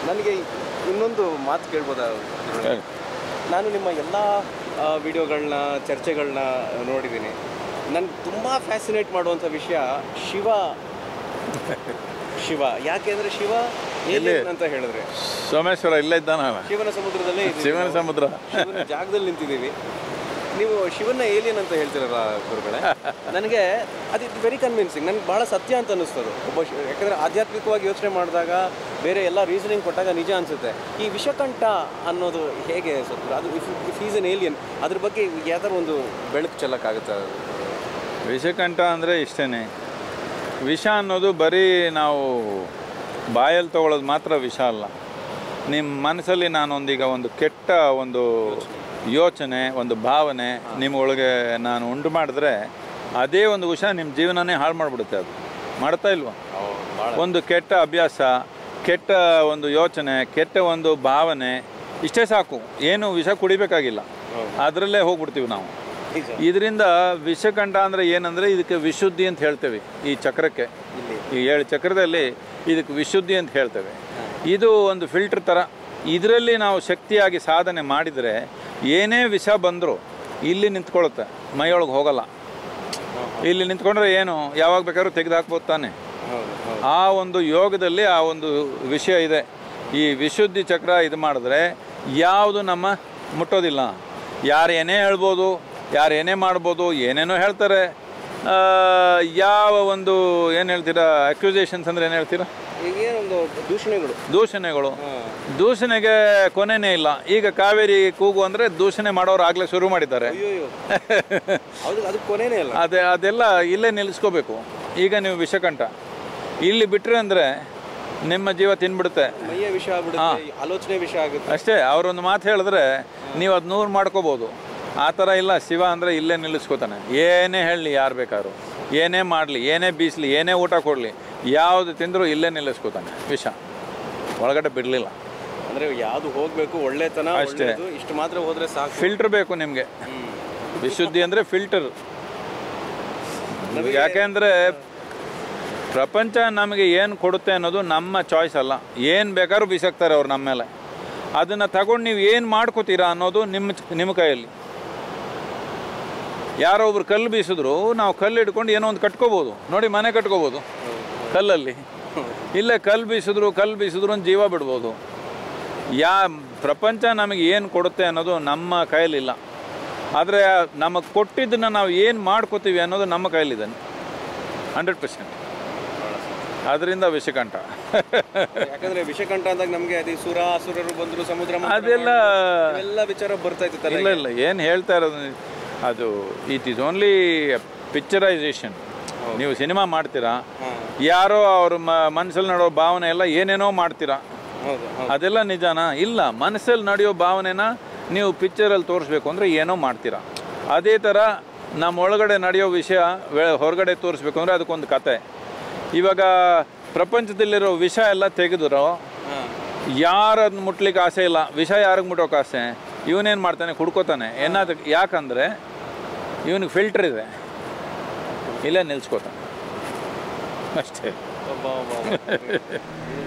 ನನಗೆ ಇನ್ನೊಂದು ಮಾತು ಕೇಳ್ಬೋದಾ ಹೇಳಿ. ನಾನು ನಿಮ್ಮ ಎಲ್ಲ ವಿಡಿಯೋಗಳನ್ನ ಚರ್ಚೆಗಳನ್ನ ನೋಡಿದ್ದೀನಿ ನನಗೆ ತುಂಬ ಫ್ಯಾಸಿನೇಟ್ ಮಾಡುವಂಥ ವಿಷಯ ಶಿವ ಶಿವ ಯಾಕೆಂದ್ರೆ ಶಿವ ಏಲಿಯನ್ ಅಂತ ಹೇಳಿದ್ರೆ ಸೋಮೇಶ್ವರ ಇಲ್ಲೇ ಇದ್ದಾನ ಶಿವನ ಸಮುದ್ರದಲ್ಲೇ ಇದ್ದೀವಿ ಶಿವನ ನಾವು. ಸಮುದ್ರ ಶಿವನ ಜಾಗದಲ್ಲಿ ನಿಂತಿದ್ದೀವಿ ನೀವು ಶಿವನ ಏಲಿಯನ್ ಅಂತ ಹೇಳ್ತಿರಲ್ಲ ಗುರುಗಳೇ ನನಗೆ ಅದು ಇಟ್ ವೆರಿ ಕನ್ವಿನ್ಸಿಂಗ್ ನನಗೆ ಭಾಳ ಸತ್ಯ ಅಂತ ಅನ್ನಿಸ್ತದು ಒಬ್ಬ ಶಿ- ಯಾಕಂದ್ರೆ ಆಧ್ಯಾತ್ಮಿಕವಾಗಿ ಯೋಚನೆ ಮಾಡಿದಾಗ ಬೇರೆ ಎಲ್ಲ ರೀಸನಿಂಗ್ ಕೊಟ್ಟಾಗ ನಿಜ ಅನಿಸುತ್ತೆ ಈ ವಿಷಕಂಠ ಅನ್ನೋದು ಹೇಗೆ ಸತ್ಯ ಅದು if if is an alien ಅದ್ರ ಬಗ್ಗೆ ಯಾವ್ದಾರು ಒಂದು ಬೆಳಕು ಚೆಲ್ಲಕ್ಕಾಗುತ್ತಾ ವಿಷಕಂಠ ಅಂದರೆ ಇಷ್ಟೇ ವಿಷ ಅನ್ನೋದು ಬರೀ ನಾವು ಬಾಯಲ್ಲಿ ತಗೊಳ್ಳೋದು ಮಾತ್ರ ವಿಷ ಅಲ್ಲ ನಿಮ್ಮ ಮನಸ್ಸಲ್ಲಿ ನಾನೊಂದೀಗ ಒಂದು ಕೆಟ್ಟ ಒಂದು ಯೋಚನೆ ಒಂದು ಭಾವನೆ ನಿಮ್ಮೊಳಗೆ ನಾನು ಉಂಟು ಮಾಡಿದ್ರೆ ಅದೇ ಒಂದು ವಿಷ ನಿಮ್ಮ ಜೀವನನೇ ಹಾಳು ಮಾಡಿಬಿಡುತ್ತೆ ಅದು ಮಾಡ್ತಾ ಇಲ್ವಾ ಒಂದು ಕೆಟ್ಟ ಅಭ್ಯಾಸ ಕೆಟ್ಟ ಒಂದು ಯೋಚನೆ ಕೆಟ್ಟ ಒಂದು ಭಾವನೆ ಇಷ್ಟೇ ಸಾಕು ಏನು ವಿಷ ಕುಡಿಬೇಕಾಗಿಲ್ಲ ಅದರಲ್ಲೇ ಹೋಗ್ಬಿಡ್ತೀವಿ ನಾವು ನಿಜ ಇದರಿಂದ ವಿಷಕಂಠ ಅಂದರೆ ಏನಂದರೆ ಇದಕ್ಕೆ ವಿಶುದ್ಧಿ ಅಂತ ಹೇಳ್ತೇವೆ ಈ ಚಕ್ರಕ್ಕೆ ಇಲ್ಲಿ ಈ ಏಳು ಚಕ್ರದಲ್ಲಿ ಇದಕ್ಕೆ ವಿಶುದ್ಧಿ ಅಂತ ಹೇಳ್ತೇವೆ ಇದು ಒಂದು ಫಿಲ್ಟರ್ ಥರ ಇದರಲ್ಲಿ ನಾವು ಶಕ್ತಿಯಾಗಿ ಸಾಧನೆ ಮಾಡಿದರೆ ಏನೇ ವಿಷ ಬಂದರೂ ಇಲ್ಲಿ ನಿಂತ್ಕೊಳ್ಳುತ್ತೆ ಮೈಯೊಳಗೆ ಹೋಗಲ್ಲ ಇಲ್ಲಿ ನಿಂತ್ಕೊಂಡ್ರೆ ಏನು ಯಾವಾಗ ಬೇಕಾದ್ರೂ ತೆಗೆದು ಹಾಕ್ಬೋದು ತಾನೆ ಹೌದು ಹೌದು ಆ ಒಂದು ಯೋಗದಲ್ಲಿ ಆ ಒಂದು ವಿಷಯ ಇದೆ ಈ ವಿಶುದ್ಧಿ ಚಕ್ರ ಇದು ಮಾಡಿದ್ರೆ ಯಾವುದು ನಮ್ಮ ಮುಟ್ಟೋದಿಲ್ಲ ಯಾರು ಏನೇ ಹೇಳ್ಬೋದು ಯಾರು ಏನೇ ಮಾಡ್ಬೋದು ಏನೇನೋ ಹೇಳ್ತಾರೆ ಆ, ಯಾವ ಒಂದು ಏನು ಹೇಳ್ತೀರಾ ಅಕ್ಯುಸೇಷನ್ಸ್ ಅಂದ್ರೆ ಏನು ಹೇಳ್ತೀರಾ ಈಗ ಏನೊಂದು ದೂಷಣೆಗಳು ದೂಷಣೆಗಳು ಹಾಂ ದೂಷಣೆಗೆ ಕೊನೆನೇ ಇಲ್ಲ ಈಗ ಕಾವೇರಿ ಕೂಗು ಅಂದರೆ ದೂಷಣೆ ಮಾಡೋರು ಆಗಲೇ ಶುರು ಮಾಡಿದ್ದಾರೆ ಅಯ್ಯೋ ಅದು ಅದು ಕೊನೆನೇ ಅಲ್ಲ ಅದೇ ಅದೆಲ್ಲ ಇಲ್ಲೇ ನಿಲ್ಲಿಸ್ಕೋಬೇಕು ಈಗ ನೀವು ವಿಷಕಂಠ ಇಲ್ಲಿ ಬಿಟ್ರೆ ಅಂದರೆ ನಿಮ್ಮ ಜೀವ ತಿನ್ಬಿಡುತ್ತೆ ಮೈಯ ವಿಷ ಆಗ್ಬಿಡುತ್ತೆ ಆಲೋಚನೆ ವಿಷ ಆಗುತ್ತೆ ಅಷ್ಟೇ ಅವರೊಂದು ಮಾತು ಹೇಳಿದ್ರೆ ನೀವು ಅದು ನೂರು ಮಾಡ್ಕೋಬೋದು ಆ ಥರ ಇಲ್ಲ ಶಿವ ಅಂದರೆ ಇಲ್ಲೇ ನಿಲ್ಲಿಸ್ಕೋತಾನೆ ಏನೇ ಹೇಳಲಿ ಯಾರು ಬೇಕಾದ್ರು ಏನೇ ಮಾಡಲಿ ಏನೇ ಬೀಸಲಿ ಏನೇ ಊಟ ಕೊಡಲಿ ಯಾವುದು ತಿಂದರೂ ಇಲ್ಲೇ ನಿಲ್ಲಿಸ್ಕೋತಾನೆ ವಿಷ ಒಳಗಡೆ ಬಿಡಲಿಲ್ಲ ಅಂದ್ರೆ ಯಾವ್ದು ಹೋಗ್ಬೇಕು ಒಳ್ಳೆತನ ಅಷ್ಟೇ. ಒಳ್ಳೇದು ಇಷ್ಟು ಮಾತ್ರ ಹೋದ್ರೆ ಸಾಕು ಫಿಲ್ಟರ್ ಬೇಕು ನಿಮಗೆ ವಿಶುದ್ಧಿ ಅಂದರೆ ಫಿಲ್ಟರ್ ಯಾಕೆಂದರೆ ಪ್ರಪಂಚ ನಮಗೆ ಏನು ಕೊಡುತ್ತೆ ಅನ್ನೋದು ನಮ್ಮ ಚಾಯ್ಸ್ ಅಲ್ಲ ಏನು ಬೇಕಾದ್ರೂ ಬೀಸಾಕ್ತಾರೆ ಅವ್ರು ನಮ್ಮ ಮೇಲೆ ಅದನ್ನು ತಗೊಂಡು ನೀವು ಏನು ಮಾಡ್ಕೋತೀರಾ ಅನ್ನೋದು ನಿಮ್ಮ ನಿಮ್ಮ ಕೈಯಲ್ಲಿ ಯಾರೋ ಒಬ್ರು ಕಲ್ಲು ಬೀಸಿದ್ರು ನಾವು ಕಲ್ಲು ಹಿಡ್ಕೊಂಡು ಏನೋ ಒಂದು ಕಟ್ಕೋಬೋದು ನೋಡಿ ಮನೆ ಕಟ್ಕೋಬೋದು ಕಲ್ಲಲ್ಲಿ ಇಲ್ಲೇ ಕಲ್ಲು ಬೀಸಿದ್ರು ಕಲ್ಲು ಬೀಸಿದ್ರು ಒಂದು ಜೀವ ಬಿಡ್ಬೋದು ಯಾ ಪ್ರಪಂಚ ನಮಗೆ ಏನು ಕೊಡುತ್ತೆ ಅನ್ನೋದು ನಮ್ಮ ಕೈಯಲ್ಲಿಲ್ಲ ಆದರೆ ನಮಗೆ ಕೊಟ್ಟಿದ್ದನ್ನು ನಾವು ಏನು ಮಾಡ್ಕೋತೀವಿ ಅನ್ನೋದು ನಮ್ಮ ಕೈಯಲ್ಲಿದೆ ಹಂಡ್ರೆಡ್ ಪರ್ಸೆಂಟ್ ಅದರಿಂದ ವಿಷಕಂಠ ಯಾಕಂದ್ರೆ ವಿಷಕಂಠ ಅಂದಾಗ ನಮ್ಗೆ ಅದೇ ಸುರ ಅಸುರರು ಬಂದ್ರು ಸಮುದ್ರ ಮಂಥನ ಅದೆಲ್ಲ ಮಾಡಿದ್ರು. ಇವೆಲ್ಲ ವಿಚಾರ ಬರ್ತಾ ಇತ್ತು ತಲೆಗೆ. ಇಲ್ಲ ಇಲ್ಲ ಏನು ಹೇಳ್ತಾ ಇರೋದು ಅದು ಇಟ್ ಈಸ್ ಓನ್ಲಿ ಪಿಕ್ಚರೈಸೇಷನ್ ನೀವು ಸಿನಿಮಾ ಮಾಡ್ತೀರಾ ಹಾ, ಯಾರೋ ಅವ್ರ ಮ ಮನಸ್ಸಲ್ಲಿ ನೋಡೋ ಭಾವನೆ ಎಲ್ಲ ಏನೇನೋ ಮಾಡ್ತೀರಾ ಹೌದು ಹೌದು ಅದೆಲ್ಲ ನಿಜಾನಾ ಇಲ್ಲ ಮನಸ್ಸಲ್ಲಿ ನಡೆಯೋ ಭಾವನೆನ ನೀವು ಪಿಕ್ಚರಲ್ಲಿ ತೋರಿಸ್ಬೇಕು ಅಂದರೆ ಏನೋ ಮಾಡ್ತೀರಾ ಅದೇ ಥರ ನಮ್ಮ ಒಳಗಡೆ ನಡೆಯೋ ವಿಷಯ ವೆ- ಹೊರಗಡೆ ತೋರಿಸ್ಬೇಕು ಅಂದರೆ ಅದಕ್ಕೊಂದು ಕತೆ ಇವಾಗ ಪ್ರಪಂಚದಲ್ಲಿರೋ ವಿಷ ಎಲ್ಲ ತೆಗೆದ್ರು ಹಾ, ಯಾರನ್ನ ಮುಟ್ಲಿಕ್ಕೆ ಆಸೆ ಇಲ್ಲ ವಿಷ ಯಾರಿಗೆ ಮುಟ್ಟೋಕೆ ಆಸೆ ಇವನೇನು ಮಾಡ್ತಾನೆ ಕುಡ್ಕೋತಾನೆ ಏನಾದಕ್ಕೆ ಯಾಕಂದರೆ ಇವನಿಗೆ ಫಿಲ್ಟರ್ ಇದೆ ಇಲ್ಲೇ ನಿಲ್ಸ್ಕೋತಾನೆ ಅಷ್ಟೇ ಒಬ್ಬ ಒಬ್ಬ ಒಬ್ಬ.